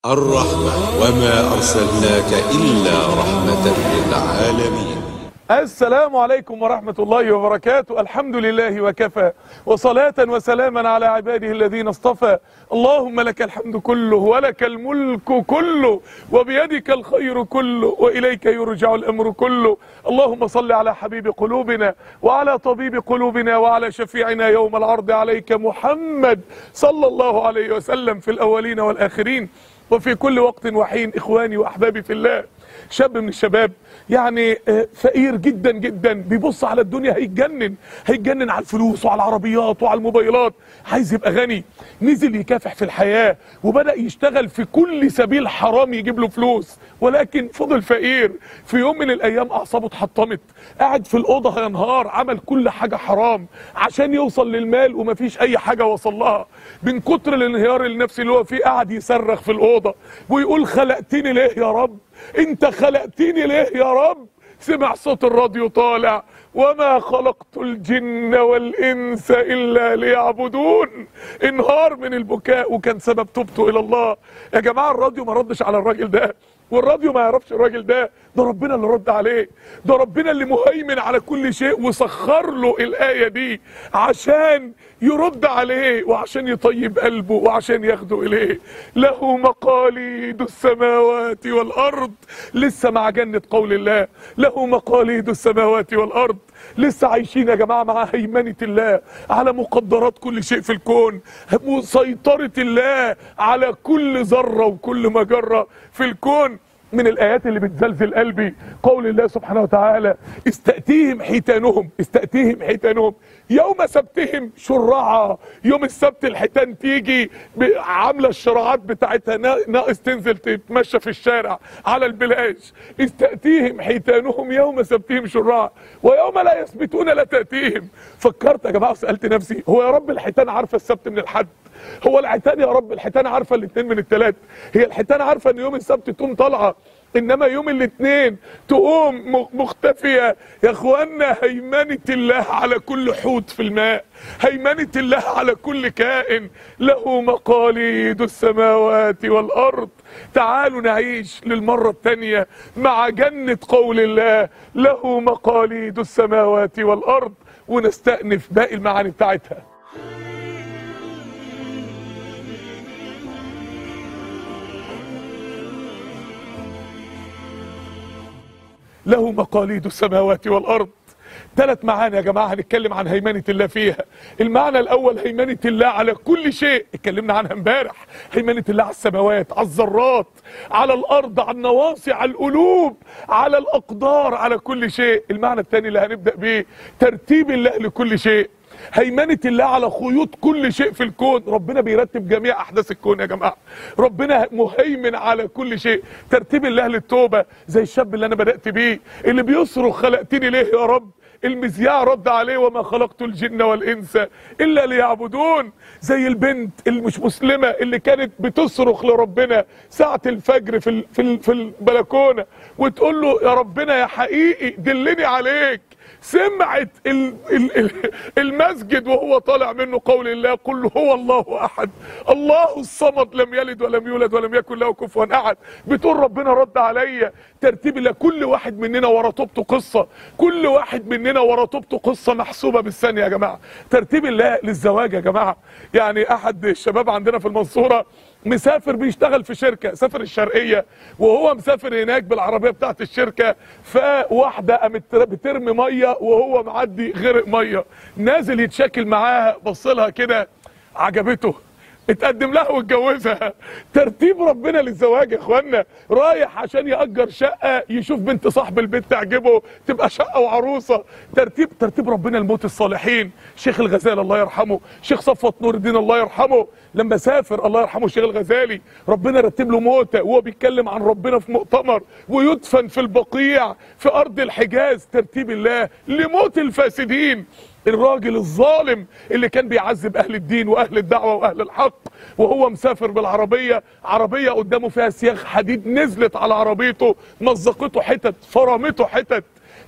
الرحمة وما أرسلناك إلا رحمة للعالمين السلام عليكم ورحمة الله وبركاته الحمد لله وكفى وصلاة وسلاما على عباده الذين اصطفى اللهم لك الحمد كله ولك الملك كله وبيدك الخير كله وإليك يرجع الأمر كله اللهم صل على حبيب قلوبنا وعلى طبيب قلوبنا وعلى شفيعنا يوم العرض عليك محمد صلى الله عليه وسلم في الأولين والآخرين وفي كل وقت وحين إخواني وأحبابي في الله شاب من الشباب يعني آه، فقير جدا جدا بيبص على الدنيا هيتجنن هيتجنن على الفلوس وعلى العربيات وعلى الموبايلات عايز يبقى غني نزل يكافح في الحياة وبدأ يشتغل في كل سبيل حرام يجيب له فلوس ولكن فضل فقير في يوم من الايام اعصابه اتحطمت قاعد في الاوضه ينهار عمل كل حاجه حرام عشان يوصل للمال ومفيش اي حاجه وصل لها من كتر الانهيار النفسي اللي هو فيه قاعد يصرخ في الاوضه ويقول خلقتني ليه يا رب انت خلقتني ليه يا رب سمع صوت الراديو طالع وما خلقت الجن والانس الا ليعبدون انهار من البكاء وكان سبب توبته الى الله يا جماعه الراديو ما ردش على الراجل ده والراديو ما يعرفش الراجل ده ده ربنا اللي رد عليه ده ربنا اللي مهيمن على كل شيء وسخر له الآية دي عشان يرد عليه وعشان يطيب قلبه وعشان ياخده إليه له مقاليد السماوات والأرض لسه مع جنة قول الله له مقاليد السماوات والأرض لسه عايشين يا جماعة مع هيمنة الله على مقدرات كل شيء في الكون سيطرة الله على كل ذرة وكل مجرة في الكون من الآيات اللي بتزلزل قلبي قول الله سبحانه وتعالى استأتيهم حيتانهم استأتيهم حيتانهم يوم سبتهم شرعا يوم السبت الحيتان تيجي ب- عاملة الشراعات بتاعتها نا- ناقص تنزل تتمشى في الشارع على البلاج استأتيهم حيتانهم يوم سبتهم شرعا ويوم لا يثبتون لا تأتيهم فكرت يا جماعة سألت نفسي هو يا رب الحيتان عارفة السبت من الحد هو الحيتان يا رب الحيتان عارفه الاثنين من الثلاث هي الحيتان عارفه ان يوم السبت تقوم طالعه انما يوم الاثنين تقوم م- مختفيه يا اخوانا هيمنه الله على كل حوت في الماء هيمنه الله على كل كائن له مقاليد السماوات والارض تعالوا نعيش للمره الثانيه مع جنه قول الله له مقاليد السماوات والارض ونستأنف باقي المعاني بتاعتها له مقاليد السماوات والارض ثلاث معاني يا جماعه هنتكلم عن هيمنه الله فيها المعنى الاول هيمنه الله على كل شيء اتكلمنا عنها امبارح هيمنه الله على السماوات على الذرات على الارض على النواصي على القلوب على الاقدار على كل شيء المعنى الثاني اللي هنبدا بيه ترتيب الله لكل شيء هيمنة الله على خيوط كل شيء في الكون ربنا بيرتب جميع أحداث الكون يا جماعة ربنا مهيمن على كل شيء ترتيب الله للتوبة زي الشاب اللي أنا بدأت بيه اللي بيصرخ خلقتني ليه يا رب المذياع رد عليه وما خلقت الجن والانس الا ليعبدون زي البنت اللي مش مسلمه اللي كانت بتصرخ لربنا ساعه الفجر في ال- في ال- في البلكونه وتقول له يا ربنا يا حقيقي دلني عليك سمعت ال ال ال المسجد وهو طالع منه قول الله قل هو الله احد الله الصمد لم يلد ولم يولد ولم يكن له كفوا احد بتقول ربنا رد عليا ترتيب الله كل واحد مننا ورا توبته قصه كل واحد مننا ورا توبته قصه محسوبه بالثانيه يا جماعه ترتيب الله للزواج يا جماعه يعني احد الشباب عندنا في المنصوره مسافر بيشتغل في شركه سافر الشرقيه وهو مسافر هناك بالعربيه بتاعت الشركه فواحده قامت تر- بترمي ميه وهو معدي غرق ميه نازل يتشاكل معاها بص لها كده عجبته اتقدم لها واتجوزها ترتيب ربنا للزواج يا اخوانا رايح عشان يأجر شقة يشوف بنت صاحب البيت تعجبه تبقى شقة وعروسة ترتيب ترتيب ربنا لموت الصالحين شيخ الغزالي الله يرحمه شيخ صفوت نور الدين الله يرحمه لما سافر الله يرحمه الشيخ الغزالي ربنا رتب له موته وهو بيتكلم عن ربنا في مؤتمر ويدفن في البقيع في ارض الحجاز ترتيب الله لموت الفاسدين الراجل الظالم اللي كان بيعذب اهل الدين واهل الدعوه واهل الحق وهو مسافر بالعربيه عربيه قدامه فيها سياخ حديد نزلت على عربيته مزقته حتت فرمته حتت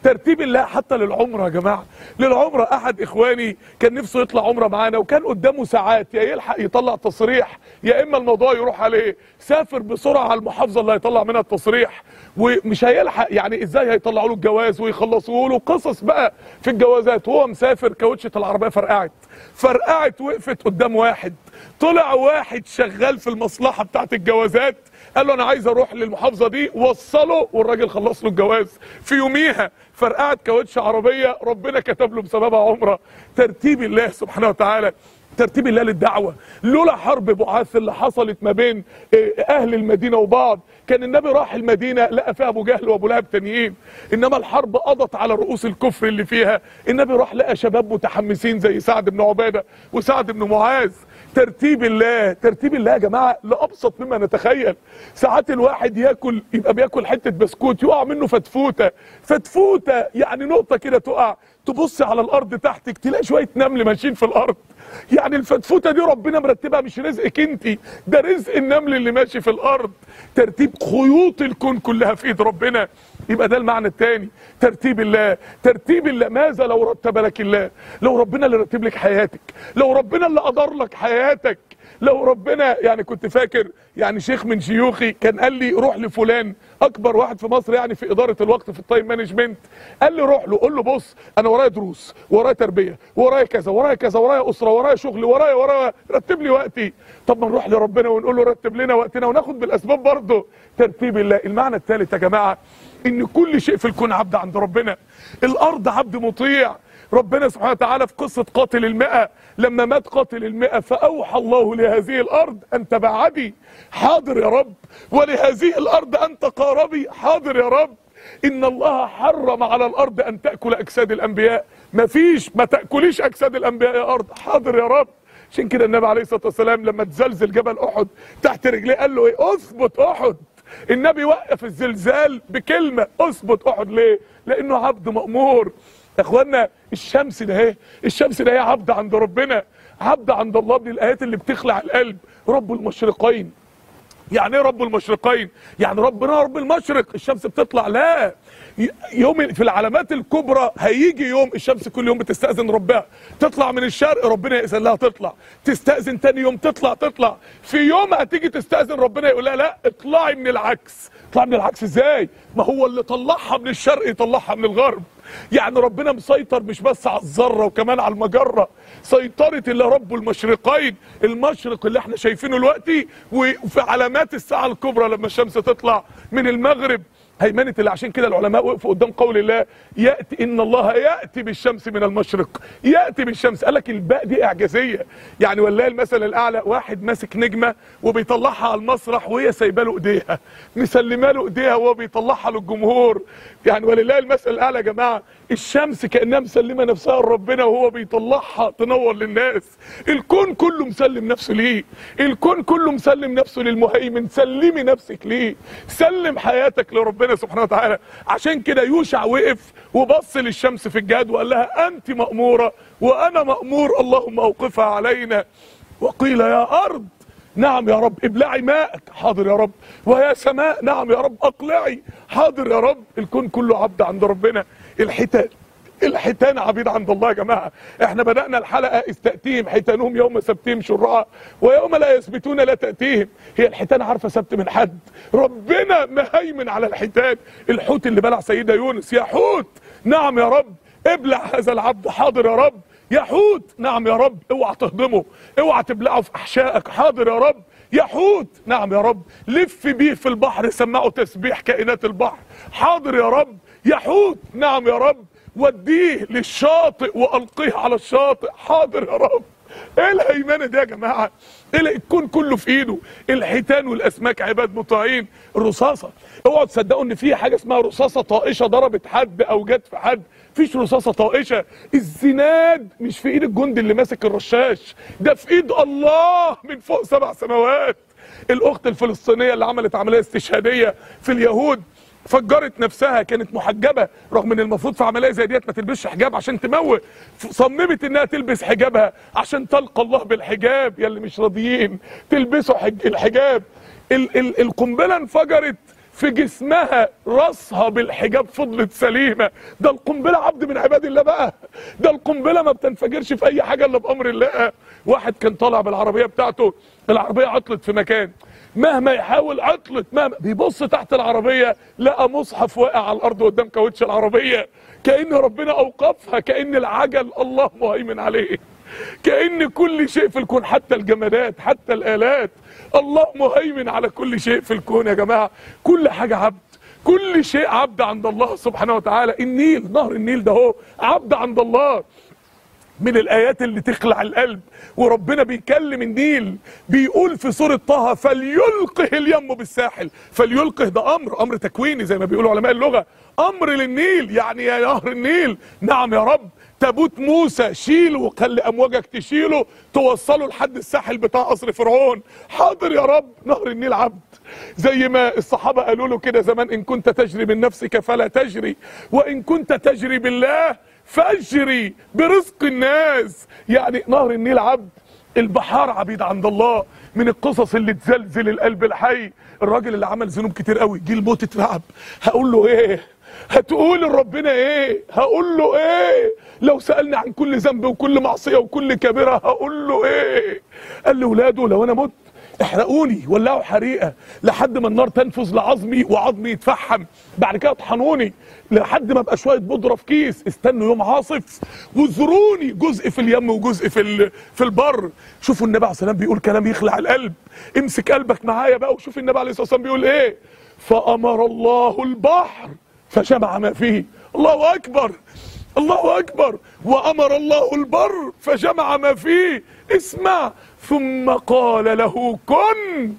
ترتيب الله حتى للعمره يا جماعه للعمره احد اخواني كان نفسه يطلع عمره معانا وكان قدامه ساعات يا يلحق يطلع تصريح يا اما الموضوع يروح عليه سافر بسرعه على المحافظه اللي هيطلع منها التصريح ومش هيلحق يعني ازاي هيطلعوا له الجواز ويخلصوا له قصص بقى في الجوازات وهو مسافر كاوتشه العربيه فرقعت فرقعت وقفت قدام واحد طلع واحد شغال في المصلحه بتاعت الجوازات قال له انا عايز اروح للمحافظه دي وصله والراجل خلص له الجواز في يوميها فرقعت كاوتش عربيه ربنا كتب له بسببها عمره ترتيب الله سبحانه وتعالى ترتيب الله للدعوة لولا حرب بعاث اللي حصلت ما بين أهل المدينة وبعض كان النبي راح المدينة لقى فيها أبو جهل وأبو لهب تانيين إنما الحرب قضت على رؤوس الكفر اللي فيها النبي راح لقى شباب متحمسين زي سعد بن عبادة وسعد بن معاذ ترتيب الله ترتيب الله يا جماعة لأبسط مما نتخيل ساعات الواحد ياكل يبقى بياكل حتة بسكوت يقع منه فتفوتة فتفوتة يعني نقطة كده تقع تبص على الأرض تحتك تلاقي شوية نمل ماشيين في الأرض يعني الفتفوته دي ربنا مرتبها مش رزقك انت ده رزق النمل اللي ماشي في الارض ترتيب خيوط الكون كلها في ايد ربنا يبقى ده المعنى الثاني ترتيب الله ترتيب الله ماذا لو رتب لك الله لو ربنا اللي رتب لك حياتك لو ربنا اللي قدر لك حياتك لو ربنا يعني كنت فاكر يعني شيخ من شيوخي كان قال لي روح لفلان اكبر واحد في مصر يعني في اداره الوقت في التايم مانجمنت قال لي روح له قول له بص انا ورايا دروس ورايا تربيه ورايا كذا ورايا كذا ورايا اسره ورايا شغل ورايا ورايا رتب لي وقتي طب ما نروح لربنا ونقول له رتب لنا وقتنا وناخد بالاسباب برضه ترتيب الله المعنى الثالث يا جماعه ان كل شيء في الكون عبد عند ربنا الارض عبد مطيع ربنا سبحانه وتعالى في قصة قاتل المئة لما مات قاتل المئة فأوحى الله لهذه الأرض أن تبعدي حاضر يا رب ولهذه الأرض أن تقاربي حاضر يا رب إن الله حرم على الأرض أن تأكل أجساد الأنبياء مفيش ما تأكليش أجساد الأنبياء يا أرض حاضر يا رب عشان كده النبي عليه الصلاة والسلام لما تزلزل جبل أحد تحت رجليه قال له إيه أثبت أحد النبي وقف الزلزال بكلمة أثبت أحد ليه لأنه عبد مأمور يا اخوانا الشمس ده اهي الشمس ده هي عبد عند ربنا عبد عند الله من الايات اللي بتخلع القلب رب المشرقين يعني ايه رب المشرقين يعني ربنا رب المشرق الشمس بتطلع لا يوم في العلامات الكبرى هيجي يوم الشمس كل يوم بتستأذن ربها تطلع من الشرق ربنا يأذن لها تطلع تستأذن تاني يوم تطلع تطلع في يوم هتيجي تستأذن ربنا يقول لها لا اطلعي من العكس اطلعي من العكس ازاي ما هو اللي طلعها من الشرق يطلعها من الغرب يعني ربنا مسيطر مش بس على الذره وكمان على المجره سيطره الله رب المشرقين المشرق اللي احنا شايفينه دلوقتي وفي علامات الساعه الكبرى لما الشمس تطلع من المغرب هيمنه اللي عشان كده العلماء وقفوا قدام قول الله ياتي ان الله ياتي بالشمس من المشرق ياتي بالشمس قال لك الباء دي اعجازيه يعني والله المثل الاعلى واحد ماسك نجمه وبيطلعها على المسرح وهي سايبه له ايديها مسلمه له ايديها وهو بيطلعها للجمهور يعني ولله المثل الاعلى يا جماعه الشمس كانها مسلمه نفسها لربنا وهو بيطلعها تنور للناس الكون كله مسلم نفسه ليه الكون كله مسلم نفسه للمهيمن سلمي نفسك ليه سلم حياتك لربنا سبحانه وتعالى عشان كده يوشع وقف وبص للشمس في الجهاد وقال لها انت ماموره وانا مامور اللهم اوقفها علينا وقيل يا ارض نعم يا رب ابلعي ماءك حاضر يا رب ويا سماء نعم يا رب اقلعي حاضر يا رب الكون كله عبد عند ربنا الحيتان الحيتان عبيد عند الله يا جماعه احنا بدانا الحلقه اذ تاتيهم حيتانهم يوم سبتهم شرعا ويوم لا يثبتون لا تاتيهم هي الحيتان عارفه سبت من حد ربنا مهيمن على الحيتان الحوت اللي بلع سيدنا يونس يا حوت نعم يا رب ابلع هذا العبد حاضر يا رب يا حوت نعم يا رب اوعى تهضمه اوعى تبلعه في احشائك حاضر يا رب يا حوت نعم يا رب لف بيه في البحر سمعوا تسبيح كائنات البحر حاضر يا رب يا حوت نعم يا رب وديه للشاطئ والقيه على الشاطئ حاضر يا رب ايه الهيمنه دي يا جماعه ايه الكون كله في ايده الحيتان والاسماك عباد مطيعين الرصاصه اوعوا تصدقوا ان في حاجه اسمها رصاصه طائشه ضربت حد او جت في حد فيش رصاصه طائشه الزناد مش في ايد الجندي اللي ماسك الرشاش ده في ايد الله من فوق سبع سماوات الاخت الفلسطينيه اللي عملت عمليه استشهاديه في اليهود فجرت نفسها كانت محجبه رغم ان المفروض في عمليه زي ديت ما تلبسش حجاب عشان تموت صممت انها تلبس حجابها عشان تلقى الله بالحجاب يا اللي مش راضيين تلبسوا حج الحجاب ال ال القنبله انفجرت في جسمها راسها بالحجاب فضلت سليمه ده القنبله عبد من عباد الله بقى ده القنبله ما بتنفجرش في اي حاجه الا بامر الله واحد كان طالع بالعربيه بتاعته العربيه عطلت في مكان مهما يحاول عطلت مهما بيبص تحت العربيه لقى مصحف واقع على الارض قدام كاوتش العربيه كان ربنا اوقفها كان العجل الله مهيمن عليه كأن كل شيء في الكون حتى الجمادات حتى الآلات الله مهيمن على كل شيء في الكون يا جماعة كل حاجة عبد كل شيء عبد عند الله سبحانه وتعالى النيل نهر النيل ده هو عبد عند الله من الآيات اللي تخلع القلب وربنا بيكلم النيل بيقول في سورة طه فليلقه اليم بالساحل فليلقه ده أمر أمر تكويني زي ما بيقولوا علماء اللغة أمر للنيل يعني يا نهر النيل نعم يا رب تابوت موسى شيله وخلي امواجك تشيله توصله لحد الساحل بتاع قصر فرعون حاضر يا رب نهر النيل عبد زي ما الصحابه قالوا له كده زمان ان كنت تجري من نفسك فلا تجري وان كنت تجري بالله فاجري برزق الناس يعني نهر النيل عبد البحار عبيد عند الله من القصص اللي تزلزل القلب الحي الراجل اللي عمل ذنوب كتير قوي جه الموت اترعب هقول له ايه هتقول لربنا ايه هقول له ايه لو سألني عن كل ذنب وكل معصية وكل كبيرة هقول له ايه قال لولاده لو انا مت احرقوني ولعوا حريقه لحد ما النار تنفذ لعظمي وعظمي يتفحم بعد كده اطحنوني لحد ما ابقى شويه بودره في كيس استنوا يوم عاصف وزروني جزء في اليم وجزء في ال- في البر شوفوا النبي عليه الصلاه والسلام بيقول كلام يخلع القلب امسك قلبك معايا بقى وشوف النبي عليه الصلاه والسلام بيقول ايه فامر الله البحر فجمع ما فيه الله اكبر الله اكبر وامر الله البر فجمع ما فيه اسمع ثم قال له كن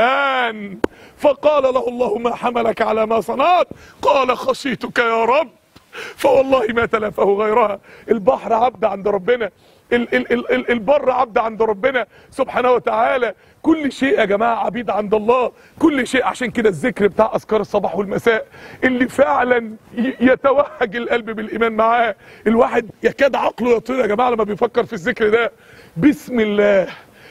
فكان فقال له الله ما حملك على ما صنعت قال خشيتك يا رب فوالله ما تلفه غيرها البحر عبد عند ربنا ال ال ال ال البر عبد عند ربنا سبحانه وتعالى كل شيء يا جماعة عبيد عند الله كل شيء عشان كده الذكر بتاع أذكار الصباح والمساء اللي فعلا ي- يتوهج القلب بالإيمان معاه الواحد يكاد عقله يطير يا جماعة لما بيفكر في الذكر ده بسم الله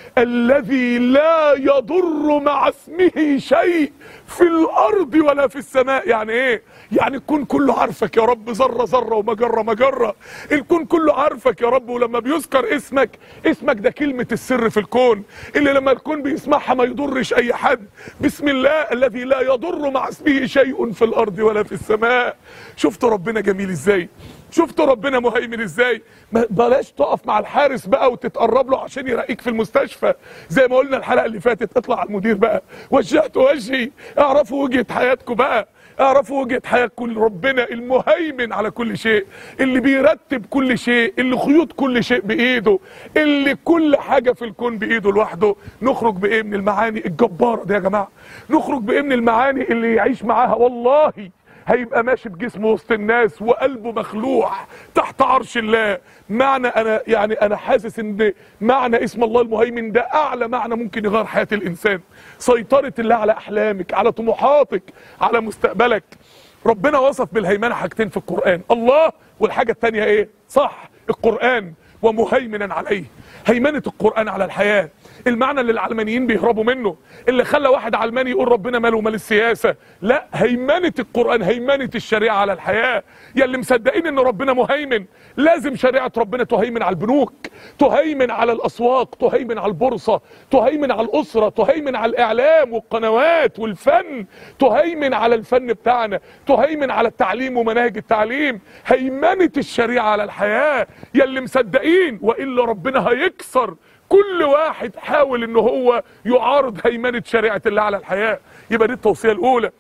الذي لا يضر مع اسمه شيء في الارض ولا في السماء يعني ايه يعني الكون كله عارفك يا رب ذره ذره ومجره مجره الكون كله عارفك يا رب ولما بيذكر اسمك اسمك ده كلمه السر في الكون اللي لما الكون بيسمعها ما يضرش اي حد بسم الله الذي لا يضر مع اسمه شيء في الارض ولا في السماء شفت ربنا جميل ازاي شفت ربنا مهيمن ازاي ما بلاش تقف مع الحارس بقى وتتقرب له عشان يرقيك في المستشفى زي ما قلنا الحلقه اللي فاتت اطلع على المدير بقى وجهت وجهي اعرفوا وجهه حياتكم بقى اعرفوا وجهه حياتكم ربنا المهيمن على كل شيء اللي بيرتب كل شيء اللي خيوط كل شيء بايده اللي كل حاجه في الكون بايده لوحده نخرج بايه من المعاني الجباره دي يا جماعه نخرج بايه من المعاني اللي يعيش معاها والله هيبقى ماشي بجسمه وسط الناس وقلبه مخلوع تحت عرش الله معنى انا يعني انا حاسس ان معنى اسم الله المهيمن ده اعلى معنى ممكن يغير حياة الانسان سيطرة الله على احلامك على طموحاتك على مستقبلك ربنا وصف بالهيمنة حاجتين في القرآن الله والحاجة التانية ايه صح القرآن ومهيمنا عليه هيمنة القرآن على الحياة المعنى اللي العلمانيين بيهربوا منه اللي خلى واحد علماني يقول ربنا ماله ومال السياسة لا هيمنة القرآن هيمنة الشريعة على الحياة يا اللي مصدقين ان ربنا مهيمن لازم شريعة ربنا تهيمن على البنوك تهيمن على الأسواق تهيمن على البورصة تهيمن على الأسرة تهيمن على الإعلام والقنوات والفن تهيمن على الفن بتاعنا تهيمن على التعليم ومناهج التعليم هيمنة الشريعة على الحياة يا اللي مصدقين وإلا ربنا هيكسر كل واحد حاول ان هو يعارض هيمنة شريعة الله على الحياة يبقى دي التوصية الاولى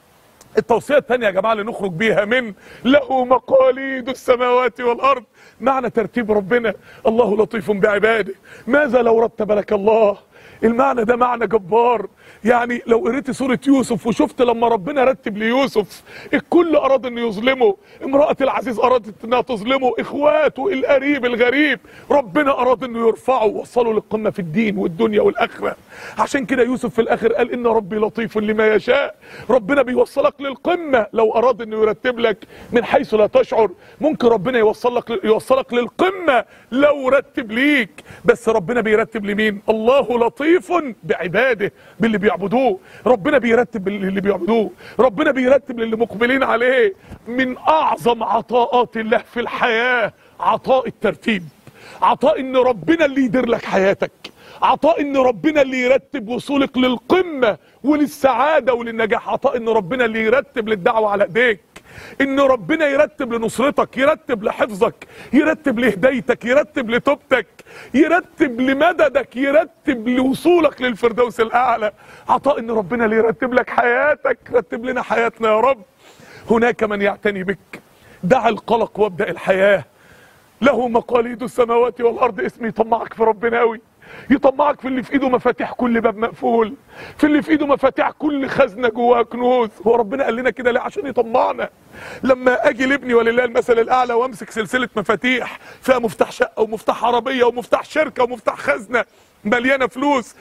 التوصية الثانية يا جماعة اللي نخرج بيها من له مقاليد السماوات والأرض معنى ترتيب ربنا الله لطيف بعباده ماذا لو رتب لك الله المعنى ده معنى جبار يعني لو قريت سورة يوسف وشفت لما ربنا رتب ليوسف الكل أراد أن يظلمه امرأة العزيز أرادت أنها تظلمه إخواته القريب الغريب ربنا أراد أنه يرفعه ووصله للقمة في الدين والدنيا والآخرة عشان كده يوسف في الآخر قال إن ربي لطيف لما يشاء ربنا بيوصلك للقمة لو أراد أنه يرتب لك من حيث لا تشعر ممكن ربنا يوصلك يوصلك للقمة لو رتب ليك بس ربنا بيرتب لمين الله لطيف بعباده باللي للي بيعبدوه ربنا بيرتب للي بيعبدوه ربنا بيرتب للي مقبلين عليه من اعظم عطاءات الله في الحياه عطاء الترتيب عطاء ان ربنا اللي يدير لك حياتك عطاء ان ربنا اللي يرتب وصولك للقمه وللسعاده وللنجاح عطاء ان ربنا اللي يرتب للدعوه على ايديك ان ربنا يرتب لنصرتك يرتب لحفظك يرتب لهدايتك يرتب لتوبتك يرتب لمددك يرتب لوصولك للفردوس الاعلى عطاء ان ربنا اللي يرتب لك حياتك رتب لنا حياتنا يا رب هناك من يعتني بك دع القلق وابدا الحياه له مقاليد السماوات والارض اسم يطمعك في ربنا قوي يطمعك في اللي في ايده مفاتيح كل باب مقفول في اللي في ايده مفاتيح كل خزنه جواها كنوز هو ربنا قال لنا كده ليه عشان يطمعنا لما اجي لابني ولله المثل الاعلى وامسك سلسله مفاتيح فيها مفتاح شقه ومفتاح عربيه ومفتاح شركه ومفتاح خزنه مليانه فلوس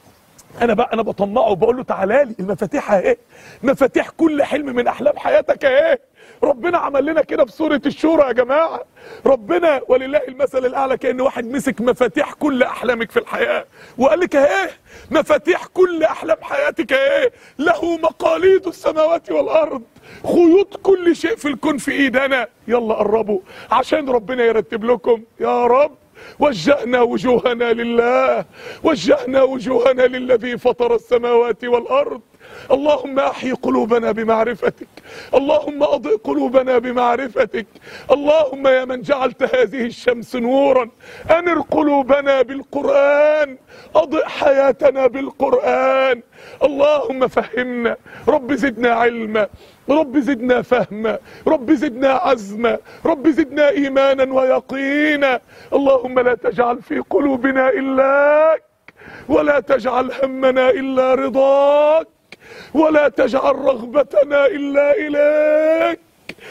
انا بقى انا بطمعه وبقول له تعالى لي المفاتيح اهي مفاتيح كل حلم من احلام حياتك اهي ربنا عمل لنا كده في سوره الشورى يا جماعه ربنا ولله المثل الاعلى كان واحد مسك مفاتيح كل احلامك في الحياه وقال لك اهي مفاتيح كل احلام حياتك اهي له مقاليد السماوات والارض خيوط كل شيء في الكون في ايدنا يلا قربوا عشان ربنا يرتب لكم يا رب وجهنا وجوهنا لله وجهنا وجوهنا للذي فطر السماوات والارض اللهم احي قلوبنا بمعرفتك اللهم اضئ قلوبنا بمعرفتك اللهم يا من جعلت هذه الشمس نورا انر قلوبنا بالقران اضئ حياتنا بالقران اللهم فهمنا رب زدنا علما رب زدنا فهما رب زدنا عزما رب زدنا ايمانا ويقينا اللهم لا تجعل في قلوبنا الاك ولا تجعل همنا الا رضاك ولا تجعل رغبتنا الا اليك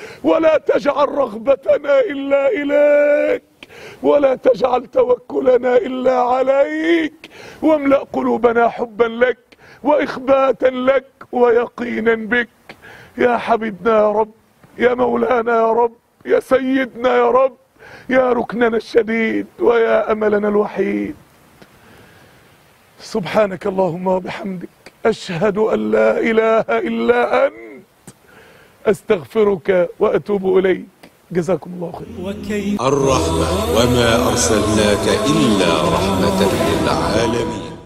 ولا تجعل رغبتنا الا اليك ولا تجعل توكلنا الا عليك واملا قلوبنا حبا لك واخباتا لك ويقينا بك يا حبيبنا يا رب يا مولانا يا رب يا سيدنا يا رب يا ركننا الشديد ويا املنا الوحيد سبحانك اللهم وبحمدك اشهد ان لا اله الا انت استغفرك واتوب اليك جزاكم الله خير الرحمة وما أرسلناك إلا رحمة للعالمين